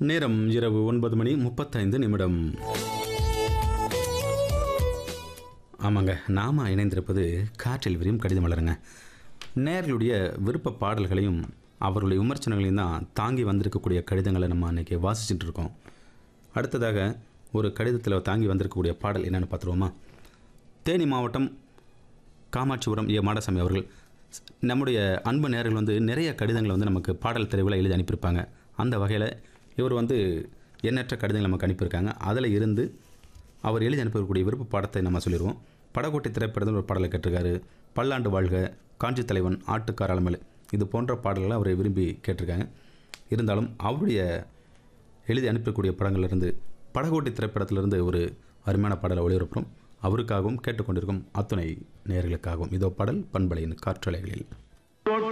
நேரம் இரவு ஒன்பது மணி முப்பத்தைந்து நிமிடம் ஆமாங்க நாம இணைந்திருப்பது காற்றில் விரியும் கடிதம் மலருங்க நேர்களுடைய விருப்ப பாடல்களையும் அவர்களுடைய விமர்சனங்களையும் தான் தாங்கி வந்திருக்கக்கூடிய கடிதங்களை நம்ம அன்றைக்கி வாசிச்சுட்டு இருக்கோம் அடுத்ததாக ஒரு கடிதத்தில் தாங்கி வந்திருக்கக்கூடிய பாடல் என்னென்னு பார்த்துருவோமா தேனி மாவட்டம் காமாட்சிபுரம் ஏ மாடசாமி அவர்கள் ஸ்- நம்முடைய அன்பு நேயர்கள் வந்து நிறைய கடிதங்களை வந்து நமக்கு பாடல் தெருவில் எழுதி அனுப்பியிருப்பாங்க அந்த வகையில் இவர் வந்து எண்ணற்ற கடிதங்கள் நமக்கு அனுப்பியிருக்காங்க அதில் இருந்து அவர் எழுதி அனுப்பக்கூடிய விருப்ப பாடத்தை நம்ம சொல்லிடுவோம் படகோட்டை திரைப்படத்தில் ஒரு பாடலை கேட்டிருக்காரு பல்லாண்டு வாழ்க காஞ்சி தலைவன் ஆட்டுக்கார அலமல் இது போன்ற பாடல்களை அவர் விரும்பி கேட்டிருக்காங்க இருந்தாலும் அவருடைய எழுதி அனுப்பக்கூடிய படங்கள்லேருந்து படகோட்டி திரைப்படத்திலிருந்து ஒரு அருமையான பாடலை ஒளிபரப்புறோம் அவருக்காகவும் கேட்டுக்கொண்டிருக்கும் அத்துணை நேயர்களுக்காகவும் இதோ பாடல் பண்பலையின் காற்றலைகளில்